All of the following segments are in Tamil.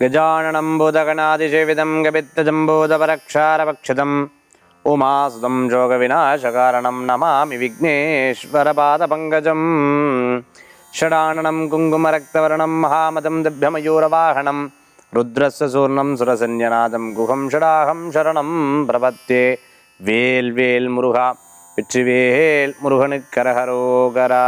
गजाननं भूतगणादिसेवितं गभित्तजम्बूतपरक्षारभक्षितम् उमासुतं जोगविनाशकारणं नमामि विघ्नेश्वरपादपङ्कजम् षडाननं कुङ्कुमरक्तवर्णं महामदं दिभ्यमयूरवाहनं रुद्रस्य सूर्णं सुरसंज्ञनादं गुहं षडाहं शरणं प्रपत्ये வேல் வேல் முருகா வெற்றிவேல் முருகனுக்கரகரோகரா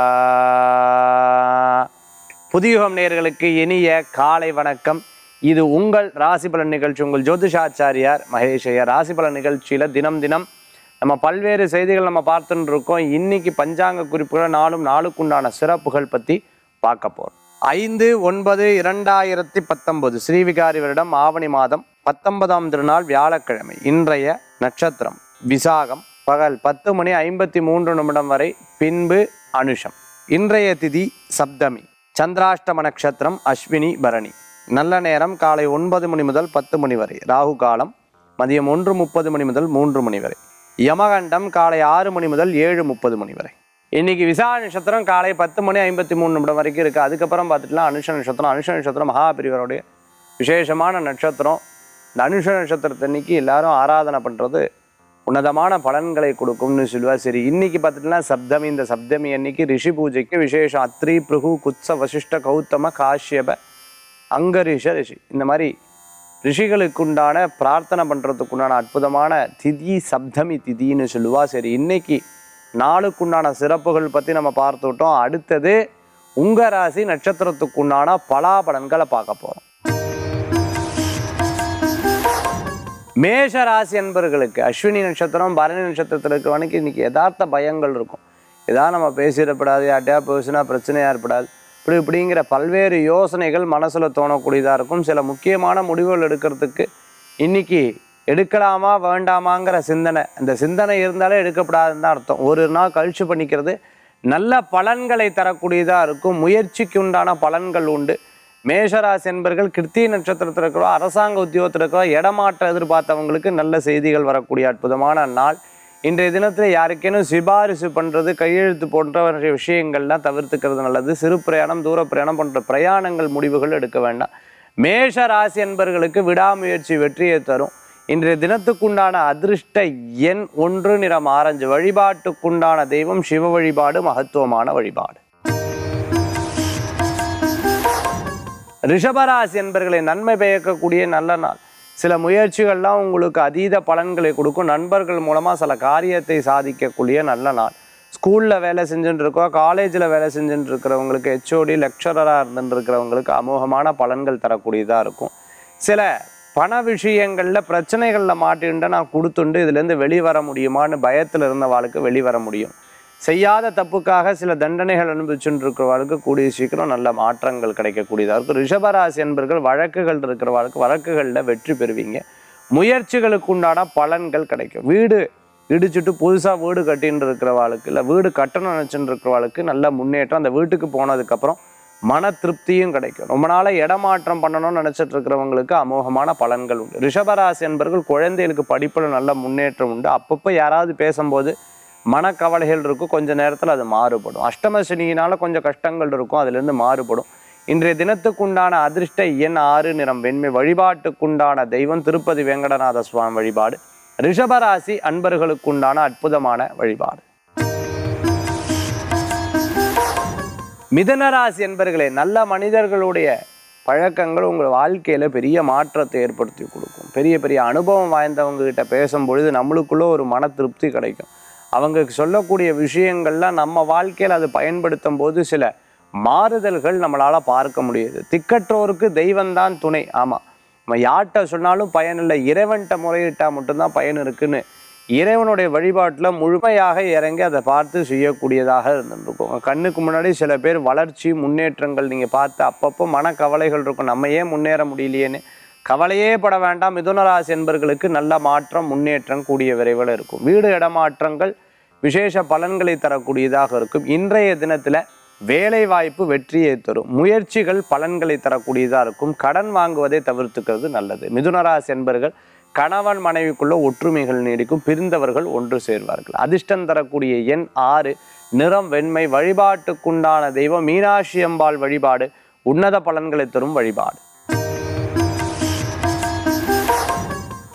புதியுகம் நேயர்களுக்கு இனிய காலை வணக்கம் இது உங்கள் ராசி பலன் நிகழ்ச்சி உங்கள் ஜோதிஷாச்சாரியார் மகேஷ் ஐயர் ராசி பலன் நிகழ்ச்சியில் தினம் தினம் நம்ம பல்வேறு செய்திகள் நம்ம பார்த்துட்டு இருக்கோம் இன்னைக்கு பஞ்சாங்க குறிப்புகளை நாளும் நாளுக்குண்டான சிறப்புகள் பற்றி பார்க்க போகிறோம் ஐந்து ஒன்பது இரண்டாயிரத்தி பத்தொன்பது ஸ்ரீவிகாரி வருடம் ஆவணி மாதம் பத்தொன்பதாம் திருநாள் வியாழக்கிழமை இன்றைய நட்சத்திரம் விசாகம் பகல் பத்து மணி ஐம்பத்தி மூன்று நிமிடம் வரை பின்பு அனுஷம் இன்றைய திதி சப்தமி சந்திராஷ்டம நட்சத்திரம் அஸ்வினி பரணி நல்ல நேரம் காலை ஒன்பது மணி முதல் பத்து மணி வரை ராகு காலம் மதியம் ஒன்று முப்பது மணி முதல் மூன்று மணி வரை யமகண்டம் காலை ஆறு மணி முதல் ஏழு முப்பது மணி வரை இன்னைக்கு விசாக நட்சத்திரம் காலை பத்து மணி ஐம்பத்தி மூணு நிமிடம் வரைக்கும் இருக்குது அதுக்கப்புறம் பார்த்துட்டுலாம் அனுஷ நட்சத்திரம் அனுஷ நட்சத்திரம் மகாபிரிவருடைய விசேஷமான நட்சத்திரம் இந்த அனுஷ நட்சத்திரத்தன்னைக்கு எல்லாரும் ஆராதனை பண்ணுறது உன்னதமான பலன்களை கொடுக்கும்னு சொல்லுவா சரி இன்னைக்கு பார்த்துட்டுனா சப்தமி இந்த சப்தமி அன்னைக்கு ரிஷி பூஜைக்கு விசேஷம் அத்ரி பிருகு குத்ச வசிஷ்ட கௌதம காஷ்யப அங்கரிஷ ரிஷி இந்த மாதிரி ரிஷிகளுக்கு உண்டான பிரார்த்தனை பண்ணுறதுக்குண்டான அற்புதமான திதி சப்தமி திதின்னு சொல்லுவா சரி இன்னைக்கு நாளுக்குண்டான சிறப்புகள் பற்றி நம்ம பார்த்துட்டோம் அடுத்தது உங்க ராசி நட்சத்திரத்துக்குண்டான பலாபலன்களை பார்க்க போகிறோம் மேஷ ராசி அன்பர்களுக்கு அஸ்வினி நட்சத்திரம் பரணி நட்சத்திரத்தில் இருக்கிறவனுக்கு இன்னைக்கு யதார்த்த பயங்கள் இருக்கும் ஏதாவது நம்ம பேசிடப்படாது யார்ட்டையா பேசினா பிரச்சனையாக ஏற்படாது இப்படி இப்படிங்கிற பல்வேறு யோசனைகள் மனசில் தோணக்கூடியதாக இருக்கும் சில முக்கியமான முடிவுகள் எடுக்கிறதுக்கு இன்னைக்கு எடுக்கலாமா வேண்டாமாங்கிற சிந்தனை அந்த சிந்தனை இருந்தாலே எடுக்கப்படாதுன்னு தான் அர்த்தம் ஒரு நாள் கழிச்சு பண்ணிக்கிறது நல்ல பலன்களை தரக்கூடியதாக இருக்கும் முயற்சிக்கு உண்டான பலன்கள் உண்டு மேஷராசி என்பர்கள் கிருத்திய நட்சத்திரத்தில் இருக்கிறோம் அரசாங்க உத்தியோகத்தில் இருக்கிறோம் இடமாற்ற எதிர்பார்த்தவங்களுக்கு நல்ல செய்திகள் வரக்கூடிய அற்புதமான நாள் இன்றைய தினத்தில் யாருக்கேனும் சிபாரிசு பண்ணுறது கையெழுத்து போன்ற விஷயங்கள்லாம் தவிர்த்துக்கிறது நல்லது சிறு பிரயாணம் தூர பிரயாணம் போன்ற பிரயாணங்கள் முடிவுகள் எடுக்க வேண்டாம் மேஷ ராசி என்பர்களுக்கு விடாமுயற்சி வெற்றியை தரும் இன்றைய தினத்துக்குண்டான அதிர்ஷ்ட எண் ஒன்று நிறம் ஆரஞ்சு வழிபாட்டுக்குண்டான தெய்வம் சிவ வழிபாடு மகத்துவமான வழிபாடு ரிஷபராசி என்பர்களை நன்மை பயக்கக்கூடிய நல்ல நாள் சில முயற்சிகள்லாம் உங்களுக்கு அதீத பலன்களை கொடுக்கும் நண்பர்கள் மூலமாக சில காரியத்தை சாதிக்கக்கூடிய நல்ல நாள் ஸ்கூலில் வேலை செஞ்சுட்டு இருக்கோம் காலேஜில் வேலை செஞ்சுட்டு இருக்கிறவங்களுக்கு ஹெச்ஓடி லெக்சரராக இருந்துட்டு இருக்கிறவங்களுக்கு அமோகமான பலன்கள் தரக்கூடியதாக இருக்கும் சில பண விஷயங்களில் பிரச்சனைகளில் மாட்டின்ட்டு நான் கொடுத்துண்டு இதுலேருந்து வெளிவர முடியுமான்னு பயத்தில் இருந்தவாளுக்கு வெளிவர முடியும் செய்யாத தப்புக்காக சில தண்டனைகள் அனுபவிச்சுட்டு இருக்கிறவர்களுக்கு கூடிய சீக்கிரம் நல்ல மாற்றங்கள் கிடைக்கக்கூடியதாக இருக்கும் ரிஷபராசி என்பர்கள் வழக்குகள் இருக்கிறவர்களுக்கு வழக்குகளில் வெற்றி பெறுவீங்க முயற்சிகளுக்கு உண்டான பலன்கள் கிடைக்கும் வீடு இடிச்சுட்டு புதுசாக வீடு கட்டின்னு இருக்கிறவாளுக்கு இல்லை வீடு கட்டணும் நினச்சிட்டு இருக்கிறவாளுக்கு நல்ல முன்னேற்றம் அந்த வீட்டுக்கு போனதுக்கப்புறம் மன திருப்தியும் கிடைக்கும் ரொம்ப நாளாக இடமாற்றம் பண்ணணும்னு நினச்சிட்டு இருக்கிறவங்களுக்கு அமோகமான பலன்கள் உண்டு ரிஷபராசி என்பர்கள் குழந்தைகளுக்கு படிப்பில் நல்ல முன்னேற்றம் உண்டு அப்பப்போ யாராவது பேசும்போது மனக்கவலைகள் இருக்கும் கொஞ்ச நேரத்தில் அது மாறுபடும் அஷ்டம சனியினால கொஞ்சம் கஷ்டங்கள் இருக்கும் அதுலேருந்து மாறுபடும் இன்றைய தினத்துக்குண்டான அதிர்ஷ்ட எண் ஆறு நிறம் வெண்மை வழிபாட்டுக்குண்டான தெய்வம் திருப்பதி வெங்கடநாத சுவாமி வழிபாடு ரிஷபராசி அன்பர்களுக்குண்டான அற்புதமான வழிபாடு மிதனராசி என்பர்களே நல்ல மனிதர்களுடைய பழக்கங்கள் உங்கள் வாழ்க்கையில் பெரிய மாற்றத்தை ஏற்படுத்தி கொடுக்கும் பெரிய பெரிய அனுபவம் வாய்ந்தவங்க கிட்ட பேசும்பொழுது நம்மளுக்குள்ள ஒரு மன திருப்தி கிடைக்கும் அவங்க சொல்லக்கூடிய விஷயங்கள்லாம் நம்ம வாழ்க்கையில் அது பயன்படுத்தும் போது சில மாறுதல்கள் நம்மளால் பார்க்க முடியுது திக்கற்றோருக்கு தெய்வம்தான் துணை ஆமாம் நம்ம யார்கிட்ட சொன்னாலும் பயன் இல்லை இறைவன்கிட்ட முறையிட்டால் மட்டும்தான் பயன் இருக்குன்னு இறைவனுடைய வழிபாட்டில் முழுமையாக இறங்கி அதை பார்த்து செய்யக்கூடியதாக இருந்திருக்கும் உங்க கண்ணுக்கு முன்னாடி சில பேர் வளர்ச்சி முன்னேற்றங்கள் நீங்கள் பார்த்து அப்பப்போ மனக்கவலைகள் இருக்கும் நம்ம ஏன் முன்னேற முடியலையேன்னு கவலையே பட வேண்டாம் மிதுனராசி என்பர்களுக்கு நல்ல மாற்றம் முன்னேற்றம் கூடிய விரைவில் இருக்கும் வீடு இடமாற்றங்கள் விசேஷ பலன்களை தரக்கூடியதாக இருக்கும் இன்றைய தினத்தில் வேலை வாய்ப்பு வெற்றியை தரும் முயற்சிகள் பலன்களை தரக்கூடியதாக இருக்கும் கடன் வாங்குவதை தவிர்த்துக்கிறது நல்லது மிதுனராசி என்பர்கள் கணவன் மனைவிக்குள்ள ஒற்றுமைகள் நீடிக்கும் பிரிந்தவர்கள் ஒன்று சேர்வார்கள் அதிர்ஷ்டம் தரக்கூடிய எண் ஆறு நிறம் வெண்மை வழிபாட்டுக்குண்டான தெய்வம் மீனாட்சி அம்பாள் வழிபாடு உன்னத பலன்களை தரும் வழிபாடு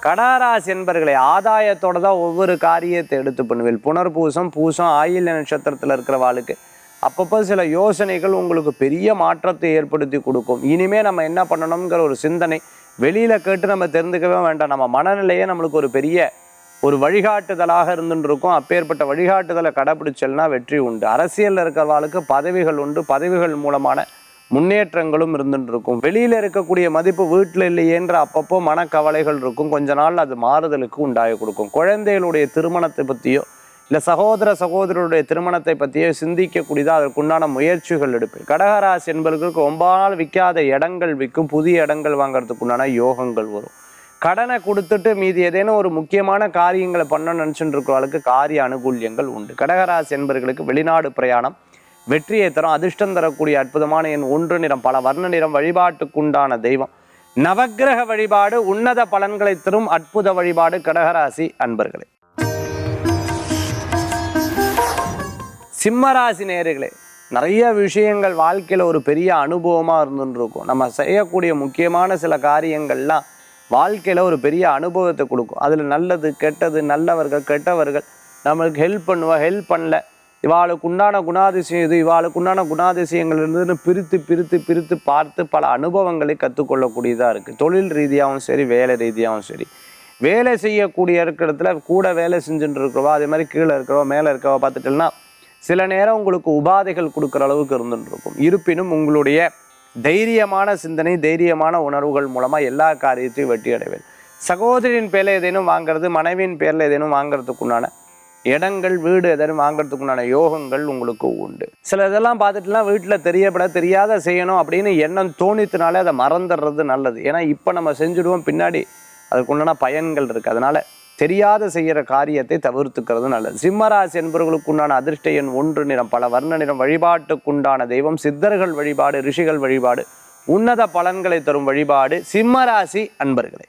கடாராசி என்பர்களை ஆதாயத்தோட தான் ஒவ்வொரு காரியத்தை எடுத்து பண்ணுவேன் புனர்பூசம் பூசம் ஆயில்ய நட்சத்திரத்தில் இருக்கிறவாளுக்கு அப்பப்போ சில யோசனைகள் உங்களுக்கு பெரிய மாற்றத்தை ஏற்படுத்தி கொடுக்கும் இனிமே நம்ம என்ன பண்ணணுங்கிற ஒரு சிந்தனை வெளியில கேட்டு நம்ம தெரிந்துக்கவே வேண்டாம் நம்ம மனநிலையே நம்மளுக்கு ஒரு பெரிய ஒரு வழிகாட்டுதலாக இருந்துட்டு இருக்கும் அப்பேற்பட்ட வழிகாட்டுதலை கடைபிடிச்சல்னா வெற்றி உண்டு அரசியலில் இருக்கிறவாளுக்கு பதவிகள் உண்டு பதவிகள் மூலமான முன்னேற்றங்களும் இருந்துட்டு இருக்கும் வெளியில இருக்கக்கூடிய மதிப்பு வீட்டில் இல்லையேன்ற அப்பப்போ மனக்கவலைகள் இருக்கும் கொஞ்ச நாள் அது மாறுதலுக்கு உண்டாகி கொடுக்கும் குழந்தைகளுடைய திருமணத்தை பற்றியோ இல்லை சகோதர சகோதரருடைய திருமணத்தை பற்றியோ சிந்திக்கக்கூடியதா அதற்குண்டான முயற்சிகள் எடுப்பேன் கடகராசி என்பவர்களுக்கு ரொம்ப நாள் விற்காத இடங்கள் விற்கும் புதிய இடங்கள் வாங்குறதுக்கு உண்டான யோகங்கள் வரும் கடனை கொடுத்துட்டு மீதி ஏதேனும் ஒரு முக்கியமான காரியங்களை பண்ணணும்னு நினச்சிட்டு இருக்கிறவங்களுக்கு காரிய அனுகூல்யங்கள் உண்டு கடகராசி என்பவர்களுக்கு வெளிநாடு பிரயாணம் வெற்றியை தரும் அதிர்ஷ்டம் தரக்கூடிய அற்புதமான எண் ஒன்று நிறம் பல வர்ண நிறம் வழிபாட்டுக்குண்டான தெய்வம் நவக்கிரக வழிபாடு உன்னத பலன்களை தரும் அற்புத வழிபாடு கடகராசி அன்பர்களே சிம்மராசி நேயர்களே நிறைய விஷயங்கள் வாழ்க்கையில் ஒரு பெரிய அனுபவமாக இருந்துட்டு இருக்கும் நம்ம செய்யக்கூடிய முக்கியமான சில காரியங்கள்லாம் வாழ்க்கையில் ஒரு பெரிய அனுபவத்தை கொடுக்கும் அதில் நல்லது கெட்டது நல்லவர்கள் கெட்டவர்கள் நம்மளுக்கு ஹெல்ப் பண்ணுவா ஹெல்ப் பண்ணல இவாளுக்கு உண்டான குணாதிசயம் இது இவாளுக்கு உண்டான குணாதிசயங்கள் இருந்ததுன்னு பிரித்து பிரித்து பிரித்து பார்த்து பல அனுபவங்களை கற்றுக்கொள்ளக்கூடியதாக இருக்குது தொழில் ரீதியாகவும் சரி வேலை ரீதியாகவும் சரி வேலை செய்யக்கூடிய இருக்கிறதுல கூட வேலை செஞ்சுட்டு இருக்கிறவா அதே மாதிரி கீழே இருக்கிறவா மேலே இருக்கிறவா பார்த்துட்டோம்னா சில நேரம் உங்களுக்கு உபாதைகள் கொடுக்குற அளவுக்கு இருந்துட்டு இருக்கும் இருப்பினும் உங்களுடைய தைரியமான சிந்தனை தைரியமான உணர்வுகள் மூலமாக எல்லா காரியத்தையும் வெற்றி அடைவேன் சகோதரியின் பேரில் ஏதேனும் வாங்குறது மனைவியின் பேரில் ஏதேனும் வாங்குறதுக்குண்டான இடங்கள் வீடு ஏதேனும் வாங்குறதுக்குண்டான யோகங்கள் உங்களுக்கு உண்டு சில இதெல்லாம் பார்த்துட்டுலாம் வீட்டில் தெரியப்பட தெரியாத செய்யணும் அப்படின்னு எண்ணம் தோணித்தினாலே அதை மறந்துடுறது நல்லது ஏன்னா இப்போ நம்ம செஞ்சுடுவோம் பின்னாடி அதுக்குண்டான பயன்கள் இருக்குது அதனால தெரியாத செய்கிற காரியத்தை தவிர்த்துக்கிறது நல்லது சிம்மராசி என்பவர்களுக்கு உண்டான அதிர்ஷ்ட எண் ஒன்று நிறம் பல வர்ண நிறம் வழிபாட்டுக்குண்டான தெய்வம் சித்தர்கள் வழிபாடு ரிஷிகள் வழிபாடு உன்னத பலன்களை தரும் வழிபாடு சிம்மராசி அன்பர்களே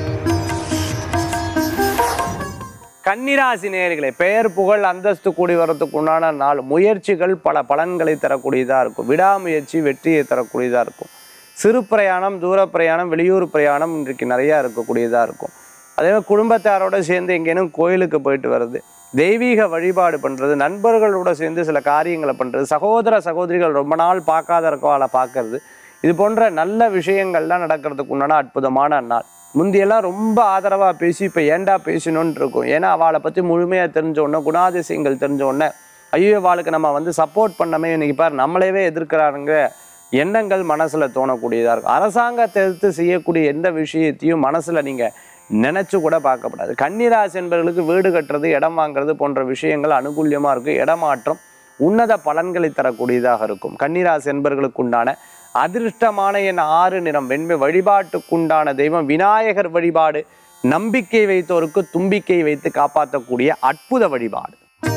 கன்னிராசி நேயர்களே பெயர் புகழ் அந்தஸ்து கூடி வரத்துக்கு உண்டான நாள் முயற்சிகள் பல பலன்களை தரக்கூடியதாக இருக்கும் விடாமுயற்சி வெற்றியை தரக்கூடியதாக இருக்கும் சிறு பிரயாணம் தூர பிரயாணம் வெளியூர் பிரயாணம் இன்றைக்கு நிறையா இருக்கக்கூடியதாக இருக்கும் அதே மாதிரி குடும்பத்தாரோட சேர்ந்து எங்கேனும் கோயிலுக்கு போயிட்டு வர்றது தெய்வீக வழிபாடு பண்ணுறது நண்பர்களோட சேர்ந்து சில காரியங்களை பண்ணுறது சகோதர சகோதரிகள் ரொம்ப நாள் பார்க்காத இருக்கவாளை பார்க்கறது இது போன்ற நல்ல விஷயங்கள்லாம் நடக்கிறதுக்கு உண்டான அற்புதமான நாள் முந்தியெல்லாம் ரொம்ப ஆதரவாக பேசி இப்போ ஏன்டா பேசணும்னு இருக்கும் ஏன்னா அவளை பற்றி முழுமையாக தெரிஞ்ச உடனே குணாதிசயங்கள் தெரிஞ்ச உடனே ஐயோ அவளுக்கு நம்ம வந்து சப்போர்ட் பண்ணமே இன்னைக்கு பாரு நம்மளவே எதிர்க்கிறாருங்க எண்ணங்கள் மனசில் தோணக்கூடியதாக இருக்கும் அரசாங்கத்தை எதிர்த்து செய்யக்கூடிய எந்த விஷயத்தையும் மனசில் நீங்கள் நினச்சி கூட பார்க்கப்படாது கன்னிராசி என்பவர்களுக்கு வீடு கட்டுறது இடம் வாங்குறது போன்ற விஷயங்கள் அனுகூல்யமாக இருக்கும் இடமாற்றம் உன்னத பலன்களை தரக்கூடியதாக இருக்கும் கன்னிராசி என்பவர்களுக்கு உண்டான அதிர்ஷ்டமான என் ஆறு நிறம் வெண்மை வழிபாட்டுக்குண்டான தெய்வம் விநாயகர் வழிபாடு நம்பிக்கை வைத்தோருக்கு தும்பிக்கை வைத்து காப்பாற்றக்கூடிய அற்புத வழிபாடு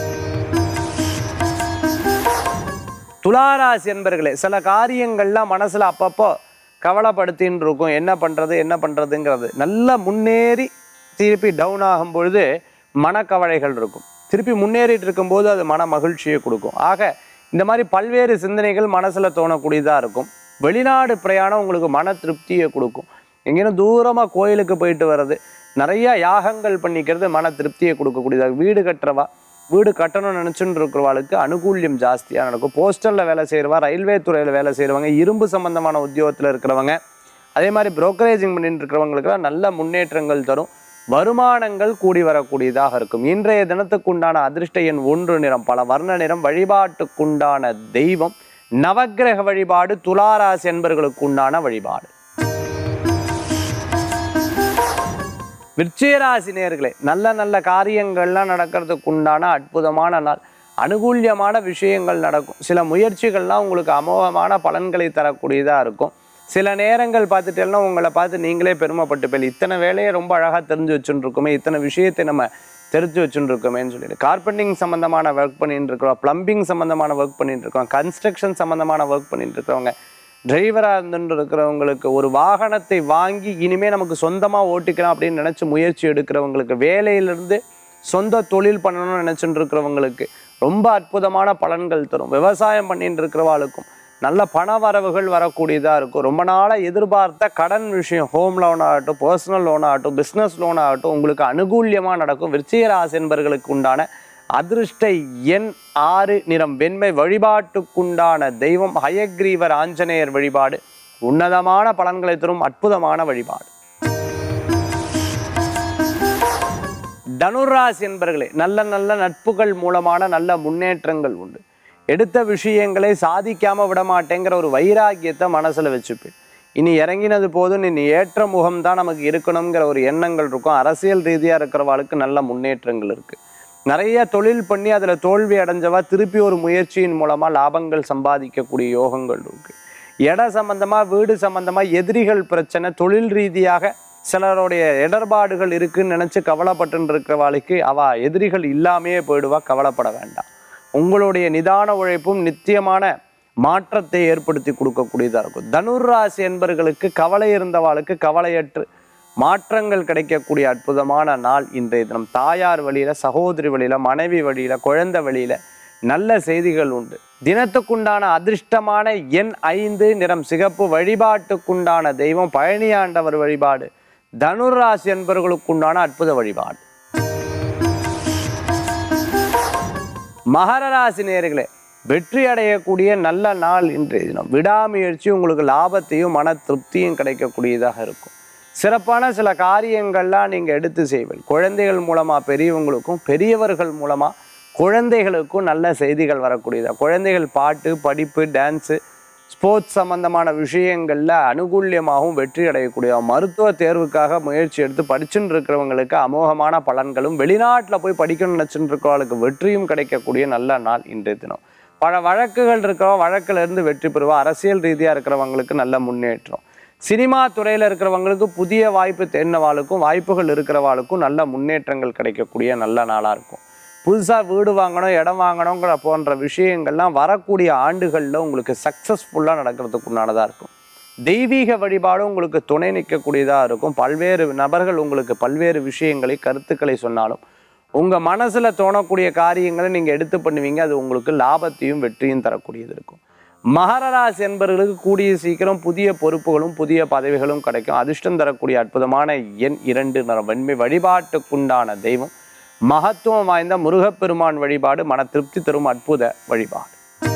துளாராசி என்பர்களே சில காரியங்கள்லாம் மனசுல அப்பப்போ கவலைப்படுத்தின்னு இருக்கும் என்ன பண்றது என்ன பண்றதுங்கிறது நல்லா முன்னேறி திருப்பி டவுன் ஆகும் பொழுது மனக்கவலைகள் இருக்கும் திருப்பி முன்னேறிட்டு இருக்கும்போது அது மன மகிழ்ச்சியை கொடுக்கும் ஆக இந்த மாதிரி பல்வேறு சிந்தனைகள் மனசுல தோணக்கூடியதா இருக்கும் வெளிநாடு பிரயாணம் உங்களுக்கு மன திருப்தியை கொடுக்கும் எங்கேயும் தூரமாக கோயிலுக்கு போயிட்டு வர்றது நிறைய யாகங்கள் பண்ணிக்கிறது மன திருப்தியை கொடுக்கக்கூடியதாக வீடு கட்டுறவா வீடு கட்டணும்னு நினச்சுன்னு இருக்கிறவாளுக்கு அனுகூல்யம் ஜாஸ்தியாக நடக்கும் போஸ்டலில் வேலை செய்கிறவா ரயில்வே துறையில் வேலை செய்கிறவங்க இரும்பு சம்பந்தமான உத்தியோகத்தில் இருக்கிறவங்க அதே மாதிரி புரோக்கரேஜிங் பண்ணிட்டு இருக்கிறவங்களுக்குலாம் நல்ல முன்னேற்றங்கள் தரும் வருமானங்கள் கூடி வரக்கூடியதாக இருக்கும் இன்றைய தினத்துக்குண்டான அதிர்ஷ்ட எண் ஒன்று நிறம் பல வர்ண நிறம் வழிபாட்டுக்குண்டான தெய்வம் நவக்கிரக வழிபாடு துளாராசி என்பர்களுக்கு உண்டான வழிபாடு விருச்சிகராசி நேர்களே நல்ல நல்ல காரியங்கள்லாம் நடக்கிறதுக்கு உண்டான அற்புதமான நாள் அனுகூல்யமான விஷயங்கள் நடக்கும் சில முயற்சிகள்லாம் உங்களுக்கு அமோகமான பலன்களை தரக்கூடியதாக இருக்கும் சில நேரங்கள் பார்த்துட்டேன்னா உங்களை பார்த்து நீங்களே பெருமைப்பட்டு போய் இத்தனை வேலையை ரொம்ப அழகாக தெரிஞ்சு வச்சுட்டு இருக்கோமே இத்தனை விஷயத்தை நம்ம தெரிஞ்சு வச்சுட்டு இருக்கோமேன்னு சொல்லிட்டு கார்பெண்டிங் சம்மந்தமான ஒர்க் பண்ணிட்டு இருக்கிறோம் ப்ளம்பிங் சம்மந்தமான ஒர்க் பண்ணிட்டு இருக்கோம் கன்ஸ்ட்ரக்ஷன் சம்மந்தமான ஒர்க் பண்ணிட்டு இருக்கிறவங்க டிரைவராக இருந்துட்டு இருக்கிறவங்களுக்கு ஒரு வாகனத்தை வாங்கி இனிமே நமக்கு சொந்தமாக ஓட்டிக்கலாம் அப்படின்னு நினச்சி முயற்சி எடுக்கிறவங்களுக்கு வேலையிலிருந்து சொந்த தொழில் பண்ணணும்னு நினச்சிட்டு இருக்கிறவங்களுக்கு ரொம்ப அற்புதமான பலன்கள் தரும் விவசாயம் பண்ணிட்டு இருக்கிறவாளுக்கும் நல்ல பண வரவுகள் வரக்கூடியதாக இருக்கும் ரொம்ப நாளாக எதிர்பார்த்த கடன் விஷயம் ஹோம் லோன் ஆகட்டும் பர்சனல் லோன் ஆகட்டும் பிஸ்னஸ் லோன் ஆகட்டும் உங்களுக்கு அனுகூல்யமாக நடக்கும் விருச்சிக ராசி என்பவர்களுக்கு உண்டான அதிர்ஷ்ட எண் ஆறு நிறம் வெண்மை வழிபாட்டுக்குண்டான தெய்வம் ஹயக்ரீவர் ஆஞ்சநேயர் வழிபாடு உன்னதமான பலன்களை தரும் அற்புதமான வழிபாடு தனுராசி என்பர்களே நல்ல நல்ல நட்புகள் மூலமான நல்ல முன்னேற்றங்கள் உண்டு எடுத்த விஷயங்களை சாதிக்காம விட மாட்டேங்கிற ஒரு வைராக்கியத்தை மனசுல வச்சுப்பேன் இனி இறங்கினது போதும் இனி ஏற்ற முகம் தான் நமக்கு இருக்கணுங்கிற ஒரு எண்ணங்கள் இருக்கும் அரசியல் ரீதியா இருக்கிறவாளுக்கு நல்ல முன்னேற்றங்கள் இருக்கு நிறைய தொழில் பண்ணி அதுல தோல்வி அடைஞ்சவா திருப்பி ஒரு முயற்சியின் மூலமா லாபங்கள் சம்பாதிக்கக்கூடிய யோகங்கள் இருக்கு இட சம்பந்தமா வீடு சம்பந்தமா எதிரிகள் பிரச்சனை தொழில் ரீதியாக சிலருடைய இடர்பாடுகள் இருக்குன்னு நினைச்சு கவலைப்பட்டு இருக்கிறவாளுக்கு அவ எதிரிகள் இல்லாமையே போயிடுவா கவலைப்பட வேண்டாம் உங்களுடைய நிதான உழைப்பும் நித்தியமான மாற்றத்தை ஏற்படுத்தி கொடுக்கக்கூடியதா இருக்கும் தனுர் ராசி என்பர்களுக்கு கவலை இருந்தவாளுக்கு கவலையற்று மாற்றங்கள் கிடைக்கக்கூடிய அற்புதமான நாள் இன்றைய தினம் தாயார் வழியில சகோதரி வழியில மனைவி வழியில குழந்தை வழியில நல்ல செய்திகள் உண்டு தினத்துக்குண்டான அதிர்ஷ்டமான எண் ஐந்து நிறம் சிகப்பு வழிபாட்டுக்குண்டான தெய்வம் பழனியாண்டவர் வழிபாடு தனுர் ராசி என்பவர்களுக்குண்டான அற்புத வழிபாடு மகர ராசி நேயர்களே வெற்றி அடையக்கூடிய நல்ல நாள் இன்றைய தினம் விடாமுயற்சி உங்களுக்கு லாபத்தையும் மன திருப்தியும் கிடைக்கக்கூடியதாக இருக்கும் சிறப்பான சில காரியங்கள்லாம் நீங்கள் எடுத்து செய்வீர்கள் குழந்தைகள் மூலமாக பெரியவங்களுக்கும் பெரியவர்கள் மூலமாக குழந்தைகளுக்கும் நல்ல செய்திகள் வரக்கூடியதாக குழந்தைகள் பாட்டு படிப்பு டான்ஸு ஸ்போர்ட்ஸ் சம்பந்தமான விஷயங்களில் அனுகூல்யமாகவும் வெற்றி அடையக்கூடிய மருத்துவ தேர்வுக்காக முயற்சி எடுத்து படிச்சுட்டு இருக்கிறவங்களுக்கு அமோகமான பலன்களும் வெளிநாட்டில் போய் படிக்கணும்னு நினச்சிட்டு இருக்கிறவங்களுக்கு வெற்றியும் கிடைக்கக்கூடிய நல்ல நாள் இன்றைய தினம் பல வழக்குகள் இருக்கிறவங்க வழக்குல இருந்து வெற்றி பெறுவா அரசியல் ரீதியாக இருக்கிறவங்களுக்கு நல்ல முன்னேற்றம் சினிமா துறையில் இருக்கிறவங்களுக்கு புதிய வாய்ப்பு தேடினவாளுக்கும் வாய்ப்புகள் இருக்கிறவாளுக்கும் நல்ல முன்னேற்றங்கள் கிடைக்கக்கூடிய நல்ல நாளாக இருக்கும் புதுசாக வீடு வாங்கணும் இடம் வாங்கணுங்கிற போன்ற விஷயங்கள்லாம் வரக்கூடிய ஆண்டுகளில் உங்களுக்கு சக்ஸஸ்ஃபுல்லாக நடக்கிறதுக்கு உண்டானதாக இருக்கும் தெய்வீக வழிபாடும் உங்களுக்கு துணை நிற்கக்கூடியதாக இருக்கும் பல்வேறு நபர்கள் உங்களுக்கு பல்வேறு விஷயங்களை கருத்துக்களை சொன்னாலும் உங்கள் மனசில் தோணக்கூடிய காரியங்களை நீங்கள் எடுத்து பண்ணுவீங்க அது உங்களுக்கு லாபத்தையும் வெற்றியும் தரக்கூடியது இருக்கும் மகர ராசி என்பவர்களுக்கு கூடிய சீக்கிரம் புதிய பொறுப்புகளும் புதிய பதவிகளும் கிடைக்கும் அதிர்ஷ்டம் தரக்கூடிய அற்புதமான எண் இரண்டு நிறம் வெண்மை வழிபாட்டுக்குண்டான தெய்வம் மகத்துவம் வாய்ந்த முருகப்பெருமான் வழிபாடு மன திருப்தி தரும் அற்புத வழிபாடு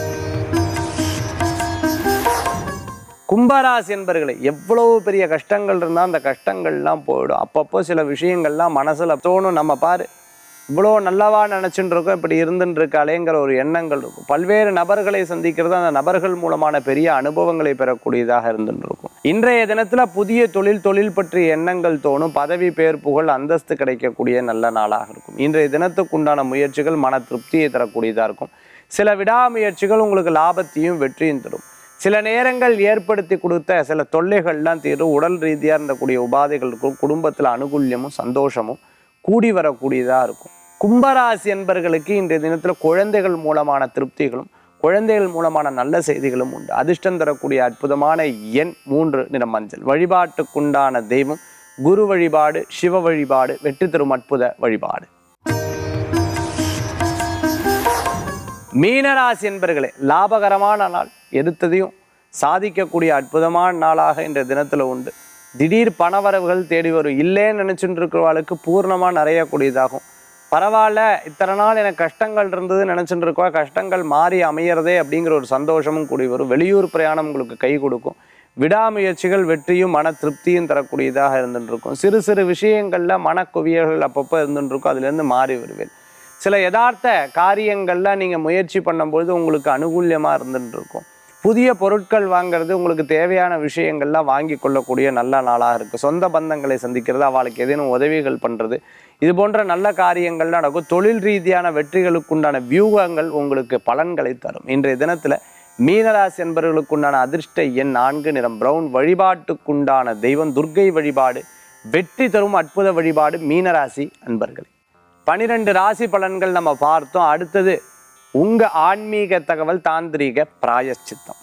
கும்பராசி என்பர்களை எவ்வளவு பெரிய கஷ்டங்கள் இருந்தால் அந்த கஷ்டங்கள்லாம் போயிடும் அப்பப்போ சில விஷயங்கள்லாம் மனசுல தோணும் நம்ம பாரு இவ்வளோ நல்லவா நினச்சிட்டு இருக்கோம் இப்படி இருந்துட்டு இருக்காளேங்கிற ஒரு எண்ணங்கள் இருக்கும் பல்வேறு நபர்களை சந்திக்கிறது அந்த நபர்கள் மூலமான பெரிய அனுபவங்களை பெறக்கூடியதாக இருந்துட்டு இருக்கும் இன்றைய தினத்துல புதிய தொழில் தொழில் பற்றிய எண்ணங்கள் தோணும் பதவி பேர் புகழ் அந்தஸ்து கிடைக்கக்கூடிய நல்ல நாளாக இருக்கும் இன்றைய தினத்துக்குண்டான முயற்சிகள் மன திருப்தியை தரக்கூடியதாக இருக்கும் சில விடாமுயற்சிகள் உங்களுக்கு லாபத்தையும் வெற்றியும் தரும் சில நேரங்கள் ஏற்படுத்தி கொடுத்த சில தொல்லைகள்லாம் தீரும் உடல் ரீதியாக இருந்தக்கூடிய உபாதைகள் இருக்கும் குடும்பத்தில் அனுகூல்யமும் சந்தோஷமும் கூடி வரக்கூடியதாக இருக்கும் கும்பராசி என்பர்களுக்கு இன்றைய தினத்தில் குழந்தைகள் மூலமான திருப்திகளும் குழந்தைகள் மூலமான நல்ல செய்திகளும் உண்டு அதிர்ஷ்டம் தரக்கூடிய அற்புதமான எண் மூன்று நிற மஞ்சள் வழிபாட்டுக்குண்டான தெய்வம் குரு வழிபாடு சிவ வழிபாடு வெற்றி தரும் அற்புத வழிபாடு மீனராசி என்பர்களே லாபகரமான நாள் எடுத்ததையும் சாதிக்கக்கூடிய அற்புதமான நாளாக இந்த தினத்துல உண்டு திடீர் பணவரவுகள் தேடி வரும் இல்லைன்னு நினைச்சுட்டு இருக்கிறவாளுக்கு பூர்ணமாக நிறையக்கூடியதாகும் பரவாயில்ல இத்தனை நாள் எனக்கு கஷ்டங்கள் இருந்தது நினைச்சுட்டு இருக்கவா கஷ்டங்கள் மாறி அமையறதே அப்படிங்கிற ஒரு சந்தோஷமும் கூடி வரும் வெளியூர் பிரயாணம் உங்களுக்கு கை கொடுக்கும் விடாமுயற்சிகள் வெற்றியும் மன திருப்தியும் தரக்கூடியதாக இருந்துட்டு இருக்கும் சிறு சிறு விஷயங்கள்ல மனக்குவியல்கள் அப்பப்போ இருந்துட்டு இருக்கும் அதுலேருந்து மாறி வருவேன் சில யதார்த்த காரியங்கள்ல நீங்க முயற்சி பண்ணும்பொழுது உங்களுக்கு அனுகூல்யமா இருந்துட்டு இருக்கும் புதிய பொருட்கள் வாங்குறது உங்களுக்கு தேவையான விஷயங்கள்லாம் வாங்கி கொள்ளக்கூடிய நல்ல நாளாக இருக்குது சொந்த பந்தங்களை சந்திக்கிறது அவளுக்கு ஏதேனும் உதவிகள் பண்ணுறது இது போன்ற நல்ல காரியங்கள் நடக்கும் தொழில் ரீதியான வெற்றிகளுக்குண்டான வியூகங்கள் உங்களுக்கு பலன்களை தரும் இன்றைய தினத்தில் மீனராசி என்பவர்களுக்குண்டான அதிர்ஷ்ட எண் நான்கு நிறம் பிரவுன் வழிபாட்டுக்குண்டான தெய்வம் துர்க்கை வழிபாடு வெற்றி தரும் அற்புத வழிபாடு மீனராசி அன்பர்களே பனிரெண்டு ராசி பலன்கள் நம்ம பார்த்தோம் அடுத்தது உங்க ஆன்மீக தகவல் தாந்திரீக பிராயச்சித்தம்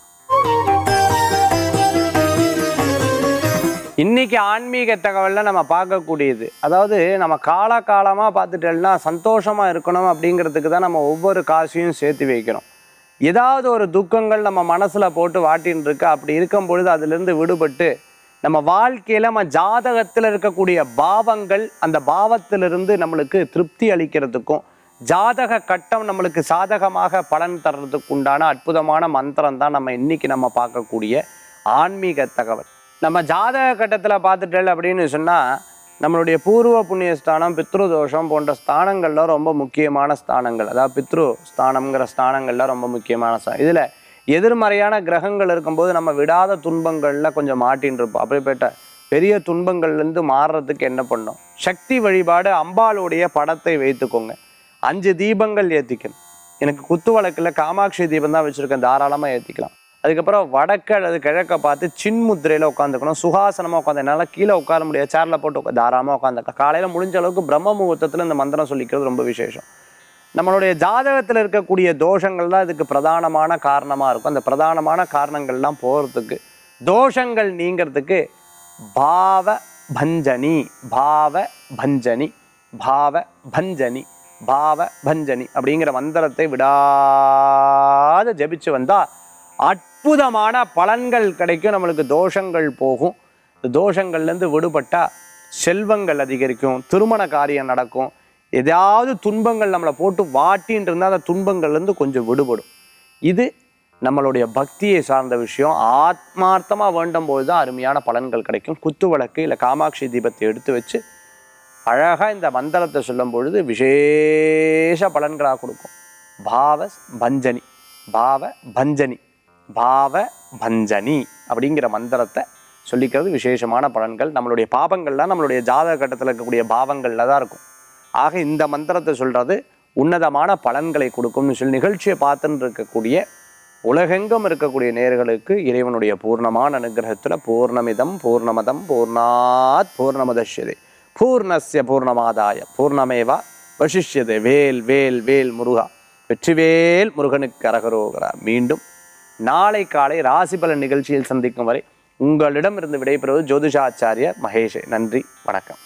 இன்னைக்கு ஆன்மீக தகவல்ல நம்ம பார்க்கக்கூடியது அதாவது நம்ம காலகாலமாக பார்த்துட்டோம்னா சந்தோஷமா இருக்கணும் அப்படிங்கிறதுக்கு தான் நம்ம ஒவ்வொரு காசையும் சேர்த்து வைக்கிறோம் ஏதாவது ஒரு துக்கங்கள் நம்ம மனசுல போட்டு வாட்டின்னு இருக்கு அப்படி இருக்கும் பொழுது அதிலிருந்து விடுபட்டு நம்ம வாழ்க்கையில நம்ம ஜாதகத்தில் இருக்கக்கூடிய பாவங்கள் அந்த பாவத்திலிருந்து நம்மளுக்கு திருப்தி அளிக்கிறதுக்கும் ஜாதக கட்டம் நம்மளுக்கு சாதகமாக பலன் தர்றதுக்கு உண்டான அற்புதமான மந்திரம் தான் நம்ம இன்னைக்கு நம்ம பார்க்கக்கூடிய ஆன்மீக தகவல் நம்ம ஜாதக கட்டத்தில் பார்த்துட்டல் அப்படின்னு சொன்னால் நம்மளுடைய பூர்வ புண்ணிய ஸ்தானம் பித்ரு தோஷம் போன்ற ஸ்தானங்கள்ல ரொம்ப முக்கியமான ஸ்தானங்கள் அதாவது பித்ரு ஸ்தானம்ங்கிற ஸ்தானங்கள்ல ரொம்ப முக்கியமான ஸ்தானம் இதில் எதிர்மறையான கிரகங்கள் இருக்கும்போது நம்ம விடாத துன்பங்கள்ல கொஞ்சம் மாட்டின்னு இருப்போம் அப்படிப்பட்ட பெரிய துன்பங்கள்லேருந்து மாறுறதுக்கு என்ன பண்ணோம் சக்தி வழிபாடு அம்பாளுடைய படத்தை வைத்துக்கோங்க அஞ்சு தீபங்கள் ஏற்றிக்கணும் எனக்கு குத்து வழக்கில் காமாட்சி தீபம் தான் வச்சுருக்கேன் தாராளமாக ஏற்றிக்கலாம் அதுக்கப்புறம் வடக்கு அல்லது கிழக்க பார்த்து சின்முத்திரையில் உட்காந்துக்கணும் சுகாசனமாக உட்காந்து என்னால் கீழே உட்கார முடியாது சேரில் போட்டு உட்கா தாராளமாக உட்காந்துக்கலாம் காலையில் முடிஞ்ச அளவுக்கு பிரம்ம முகூர்த்தத்தில் இந்த மந்திரம் சொல்லிக்கிறது ரொம்ப விசேஷம் நம்மளுடைய ஜாதகத்தில் இருக்கக்கூடிய தோஷங்கள் தான் இதுக்கு பிரதானமான காரணமாக இருக்கும் அந்த பிரதானமான காரணங்கள்லாம் போகிறதுக்கு தோஷங்கள் நீங்கிறதுக்கு பாவ பஞ்சனி பாவ பஞ்சனி பாவ பஞ்சனி பாவ பஞ்சனி அப்படிங்கிற மந்திரத்தை விடாத ஜெபிச்சு வந்தா அற்புதமான பலன்கள் கிடைக்கும் நம்மளுக்கு தோஷங்கள் போகும் இந்த தோஷங்கள்லேருந்து விடுபட்டா செல்வங்கள் அதிகரிக்கும் திருமண காரியம் நடக்கும் எதாவது துன்பங்கள் நம்மளை போட்டு வாட்டின்னு இருந்தால் அந்த துன்பங்கள்லேருந்து கொஞ்சம் விடுபடும் இது நம்மளுடைய பக்தியை சார்ந்த விஷயம் ஆத்மார்த்தமாக வேண்டும் போது தான் அருமையான பலன்கள் கிடைக்கும் குத்து விளக்கு இல்லை காமாட்சி தீபத்தை எடுத்து வச்சு அழகாக இந்த மந்திரத்தை சொல்லும் பொழுது விசேஷ பலன்களாக கொடுக்கும் பாவ பஞ்சனி பாவ பஞ்சனி பாவ பஞ்சனி அப்படிங்கிற மந்திரத்தை சொல்லிக்கிறது விசேஷமான பலன்கள் நம்மளுடைய பாவங்கள்லாம் நம்மளுடைய ஜாதக கட்டத்தில் இருக்கக்கூடிய பாவங்களில் தான் இருக்கும் ஆக இந்த மந்திரத்தை சொல்கிறது உன்னதமான பலன்களை கொடுக்கும்னு சொல்லி நிகழ்ச்சியை பார்த்துன்னு இருக்கக்கூடிய உலகெங்கும் இருக்கக்கூடிய நேர்களுக்கு இறைவனுடைய பூர்ணமான அனுகிரகத்தில் பூர்ணமிதம் பூர்ணமதம் பூர்ணாத் பூர்ணமதஷ்யதே பூர்ணஸ்ய பூர்ணமாதாய பூர்ணமேவா வசிஷ்யதே வேல் வேல் வேல் முருகா வெற்றிவேல் முருகனுக்கு அரகரோகரா மீண்டும் நாளை காலை ராசிபலன் நிகழ்ச்சியில் சந்திக்கும் வரை உங்களிடமிருந்து விடைபெறுவது ஜோதிஷாச்சாரியர் மகேஷ் நன்றி வணக்கம்